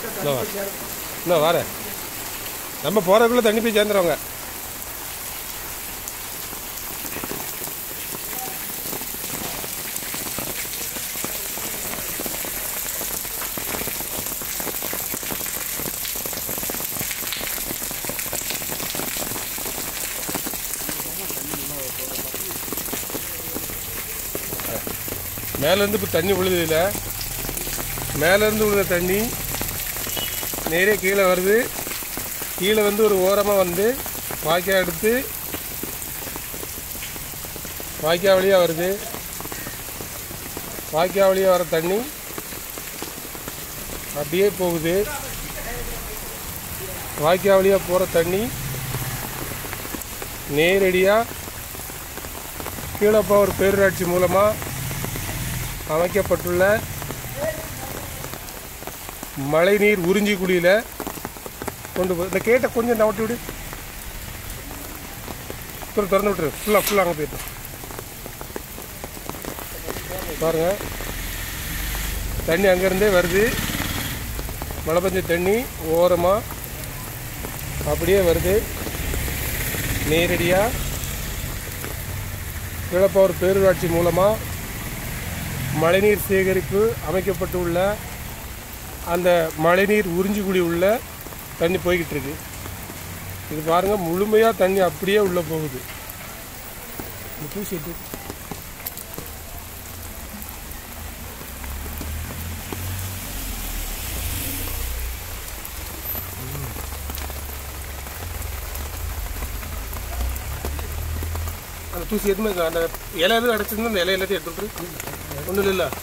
இன்னும் வா இன்னும் வரேன் நம்ம போகிறதுக்குள்ளே தண்ணி போய் சேர்ந்துருவாங்க மேலேருந்து இப்போ தண்ணி விழுதில்ல மேலேருந்து விழுந்த தண்ணி நேரே கீழே வருது கீழே வந்து ஒரு ஓரமாக வந்து வாய்க்கால் எடுத்து வாய்க்கால் வழியாக வருது வாய்க்கால் வழியாக வர தண்ணி அப்படியே போகுது வாய்க்கால் வழியாக போகிற தண்ணி நேரடியாக கீழப்பவர் பேரூராட்சி மூலமாக அமைக்கப்பட்டுள்ள மழைநீர் உறிஞ்சி குடியில் கொண்டு போய் இந்த கேட்டை கொஞ்சம் நவட்டி விடு திறந்து திறந்து விட்டுரு ஃபுல்லாக ஃபுல்லாக அங்கே போயிட்டு பாருங்க தண்ணி அங்கேருந்தே வருது மழை பெஞ்ச தண்ணி ஓரமாக அப்படியே வருது நேரடியாக கீழப்பவர் பேரூராட்சி மூலமாக மழைநீர் சேகரிப்பு அமைக்கப்பட்டுள்ள அந்த மழைநீர் உறிஞ்சிக்குடி உள்ள தண்ணி போய்கிட்டு இருக்கு இது பாருங்க முழுமையாக தண்ணி அப்படியே உள்ளே போகுது இந்த தூசி எடு. அந்த தூசி எதுவுமே இல்ல. அந்த இலை எதுவும் அடைச்சிருந்தா அந்த இலை எல்லாத்தையும் எடுத்துட்டு ஒன்றும் இல்லை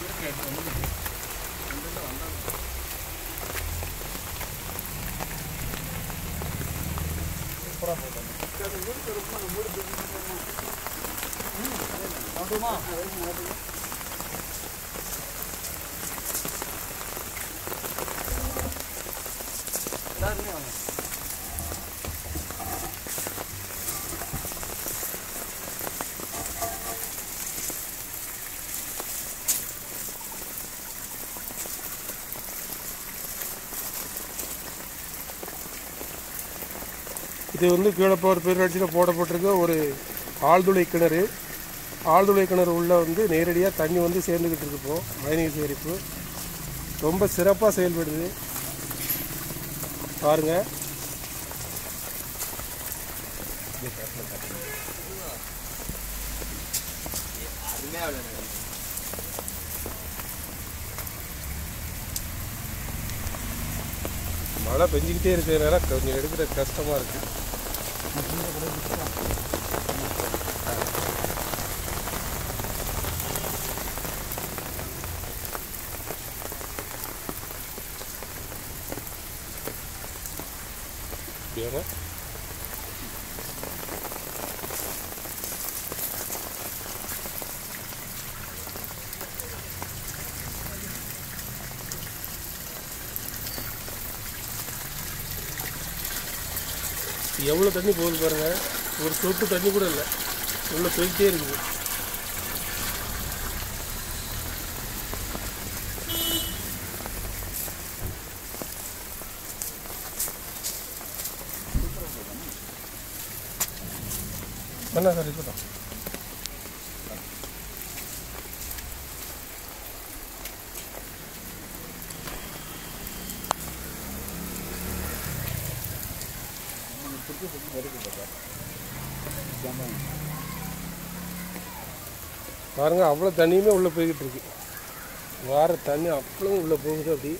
இது வந்து கீழப்பவர் பேரூராட்சியில் போடப்பட்டிருக்க ஒரு ஆழ்துளை கிணறு ஆழ்துளை கிணறு உள்ள வந்து நேரடியாக தண்ணி வந்து சேர்ந்துக்கிட்டு இருக்கு இப்போ மழைநீர் சேகரிப்பு ரொம்ப சிறப்பாக செயல்படுது பாருங்க மழை பெஞ்சிக்கிட்டே இருக்கிறதுனால கொஞ்சம் எடுக்கிற கஷ்டமாக இருக்குது அப்படியாங்க எவ்வளோ தண்ணி போகுது பாருங்க ஒரு சொட்டு தண்ணி கூட இல்லை உள்ள போய்கிட்டே இருக்குது என்ன சார் இருக்கட்டும் பாருங்க அவ்வளோ தண்ணியுமே உள்ளே போய்கிட்டு இருக்கு வார தண்ணி அவ்வளோ உள்ளே போகுது அப்படி